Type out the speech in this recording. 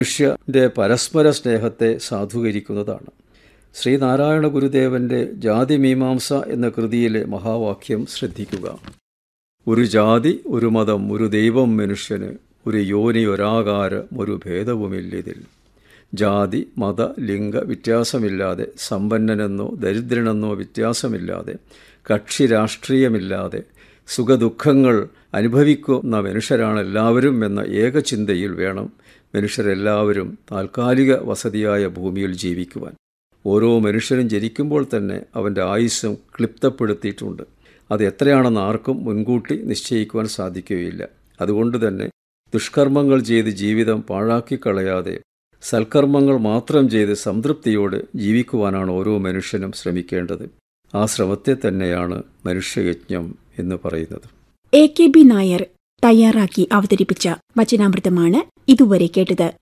മനുഷ്യൻ്റെ പരസ്പര സ്നേഹത്തെ സാധൂകരിക്കുന്നതാണ് ശ്രീനാരായണ ഗുരുദേവൻ്റെ ജാതിമീമാംസ എന്ന കൃതിയിലെ മഹാവാക്യം ശ്രദ്ധിക്കുക ഒരു ജാതി ഒരു മതം ഒരു ദൈവം മനുഷ്യന് ഒരു യോനി ഒരാകാരം ഒരു ഭേദവുമില്ലിതിൽ ജാതി മത ലിംഗ വ്യത്യാസമില്ലാതെ സമ്പന്നനെന്നോ ദരിദ്രനെന്നോ വ്യത്യാസമില്ലാതെ കക്ഷി രാഷ്ട്രീയമില്ലാതെ സുഖദുഃഖങ്ങൾ അനുഭവിക്കുന്ന മനുഷ്യരാണ് എല്ലാവരും എന്ന ഏകചിന്തയിൽ വേണം മനുഷ്യരെല്ലാവരും താൽക്കാലിക വസതിയായ ഭൂമിയിൽ ജീവിക്കുവാൻ ഓരോ മനുഷ്യനും ജനിക്കുമ്പോൾ തന്നെ അവൻ്റെ ആയുസ്സും ക്ലിപ്തപ്പെടുത്തിയിട്ടുണ്ട് അത് എത്രയാണെന്ന് ആർക്കും മുൻകൂട്ടി നിശ്ചയിക്കുവാൻ സാധിക്കുകയില്ല അതുകൊണ്ട് തന്നെ ദുഷ്കർമ്മങ്ങൾ ചെയ്ത് ജീവിതം പാഴാക്കിക്കളയാതെ സൽക്കർമ്മങ്ങൾ മാത്രം ചെയ്ത് സംതൃപ്തിയോടെ ജീവിക്കുവാനാണ് ഓരോ മനുഷ്യനും ശ്രമിക്കേണ്ടത് ആ ശ്രമത്തെ തന്നെയാണ് മനുഷ്യയജ്ഞം എന്ന് പറയുന്നത് എ കെ ബി നായർ തയ്യാറാക്കി അവതരിപ്പിച്ച വചനാമൃതമാണ് ഇതുവരെ കേട്ടത്